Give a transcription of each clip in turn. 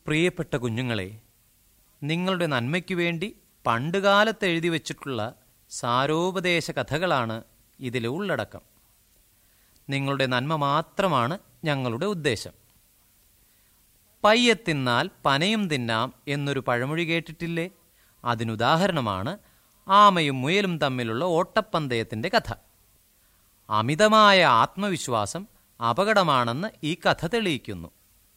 പ്രിയപ്പെട്ട കുഞ്ഞുങ്ങളെ നിങ്ങളുടെ നന്മയ്ക്കു വേണ്ടി പണ്ടുകാലത്ത് എഴുതി വച്ചിട്ടുള്ള സാരോപദേശ കഥകളാണ് ഇതിലെ ഉള്ളടക്കം നിങ്ങളുടെ നന്മ മാത്രമാണ് ഞങ്ങളുടെ ഉദ്ദേശം പയ്യെ തിന്നാൽ പനയും തിന്നാം എന്നൊരു പഴമൊഴി കേട്ടിട്ടില്ലേ അതിനുദാഹരണമാണ് ആമയും മുയലും തമ്മിലുള്ള ഓട്ടപ്പന്തയത്തിൻ്റെ കഥ അമിതമായ ആത്മവിശ്വാസം അപകടമാണെന്ന് ഈ കഥ തെളിയിക്കുന്നു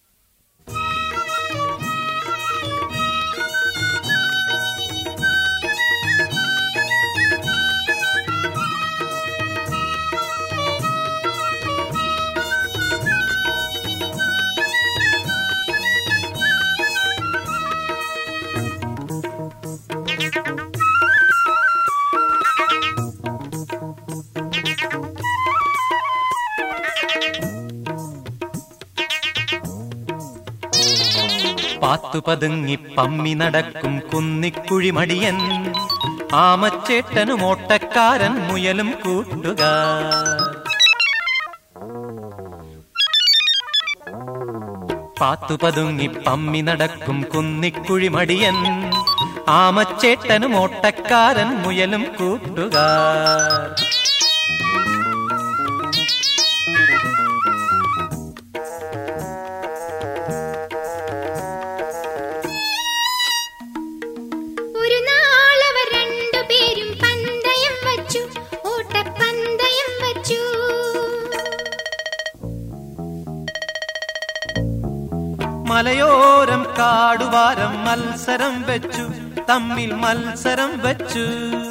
പാത്തുപതുങ്ങി പമ്മി നടക്കും കുന്നിക്കുഴി മടിയൻ ആമച്ചേട്ടനും ഓട്ടക്കാരൻ മുയലും കൂട്ടുകാർ പാത്തുപതുങ്ങി പമ്മി നടക്കും കുന്നിക്കുഴി മടിയൻ ആമച്ചേട്ടനും ഓട്ടക്കാരൻ മുയലും കൂട്ടുകാർ ഒരു നാളവർ രണ്ടുപേരും പന്തയം വച്ചു ഓട്ടപ്പന്തയം വച്ചു മലയോരം കാടുവാരം മത്സരം വെച്ചു തമ്മിൽ മത്സരം വെച്ചു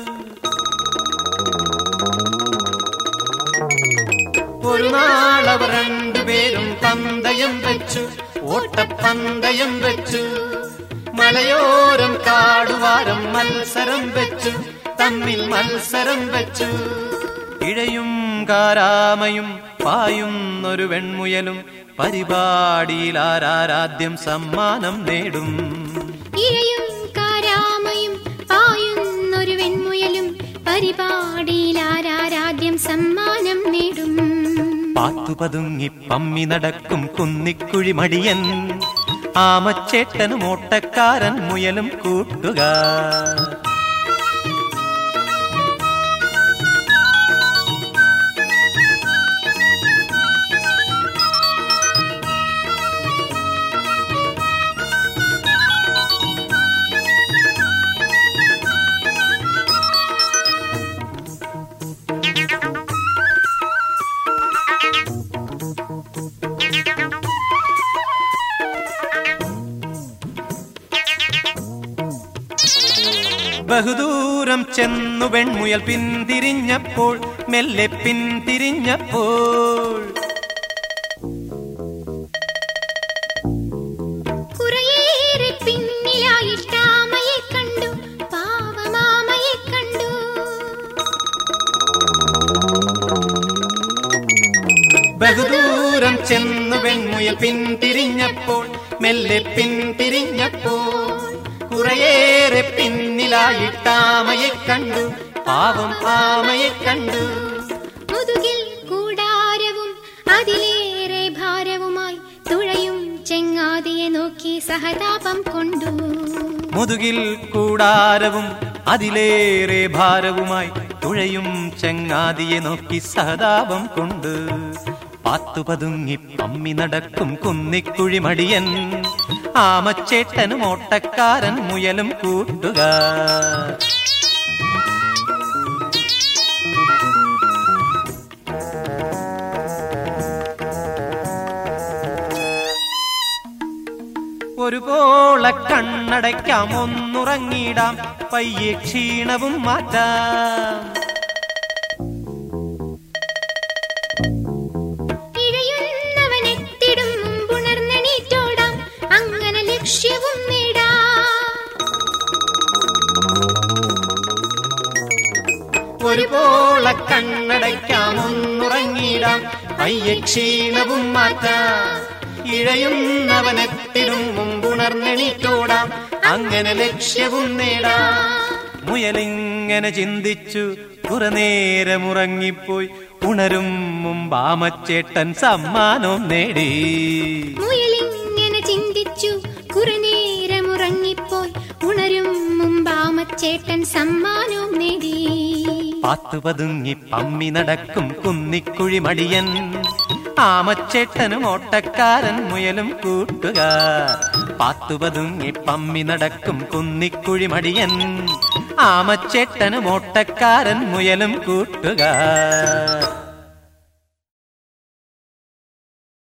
ഒരു നാളവർ രണ്ടുപേരും പന്തയം വെച്ചു ഓട്ടപ്പന്തയം വെച്ചു മലയോരം കാടുവാരം മത്സരം വെച്ചു തമ്മിൽ മത്സരം വെച്ചു ഇഴയും കാരാമയും പായുന്നൊരു വെൺമുയലും പരിപാടിയിൽ ആരാരാദ്യം സമ്മാനം നേടും ഇഴയും കാരാമയും പായുന്നൊരു വെൺമുയലും പരിപാടിയിൽ ആരാരാദ്യം സമ്മാനം നേടും പാത്തുപതുങ്ങി പമ്മി നടക്കും കുന്നിക്കുഴി മടിയൻ ആമച്ചേട്ടനും ഓട്ടക്കാരൻ മുയലും കൂട്ടുകാർ ബഹുദൂരം ചെന്നു വെൺമുയൽ പിന്തിരിഞ്ഞപ്പോൾ മെല്ലെ പിന്തിരിഞ്ഞപ്പോൾ കുറേയേറെ പിന്നിലായിട്ടാമയെ കണ്ടു പാവമാമയെ കണ്ടു ബഹുദൂരം ചെന്നു വെൺമുയൽ പിന്തിരിഞ്ഞപ്പോൾ മെല്ലെ പിന്തിരിഞ്ഞപ്പോൾ കുറേയേറെ പിന്നിലായിട്ടാമയെ കണ്ടു പാവം ആമയെ കണ്ടു മുതുകിൽ കൂടാരവും അതിലേറെ ഭാരവുമായി തുഴയും ചെങ്ങാതിയെ നോക്കി സഹതാപം കൊണ്ടു മുതുകിൽ കൂടാരവും അതിലേറെ ഭാരവുമായി തുഴയും ചെങ്ങാതിയെ നോക്കി സഹതാപം കൊണ്ട് പാത്തുപതുങ്ങി പമ്മി നടക്കും കുന്നിക്കുഴി മടിയൻ ആമച്ചേട്ടനും ഓട്ടക്കാരൻ മുയലും കൂട്ടുകാർ ഒരു പോള കണ്ണടയ്ക്കാം ഒന്നുറങ്ങിടാം പയ്യെ ക്ഷീണവും മാറ്റാം ഇഴയുന്നവനെത്തിടും മുമ്പുണർന്നെണീറ്റോടാം അങ്ങനെ ലക്ഷ്യവും നേടാം ഒരു പോള കണ്ണടയ്ക്കാം ഒന്നുറങ്ങിടാം പയ്യെ ക്ഷീണവും മാറ്റാം ഇഴയുന്നവനെത്തിടും മുമ്പുണർന്നെണീറ്റോടാം അങ്ങനെ ലക്ഷ്യവും നേടാം മുയലിങ്ങനെ ചിന്തിച്ചു കുറെ നേരം ഉറങ്ങിപ്പോയി ഉണരും മുമ്പാമച്ചേട്ടൻ സമ്മാനവും നേടി മുയലിങ്ങനെ ചിന്തിച്ചു കുറെ ആമച്ചേട്ടൻ സമ്മാനവും നേടി പാത്തുപതുങ്ങി പമ്മി നടക്കും കുന്നിക്കുഴി മടിയൻ ആമച്ചേട്ടനും ഓട്ടക്കാരൻ മുയലും കൂട്ടുകാർ പാത്തുപതുങ്ങി പമ്മി നടക്കും കുന്നിക്കുഴി മടിയൻ ആമച്ചേട്ടനും ഓട്ടക്കാരൻ മുയലും കൂട്ടുകാർ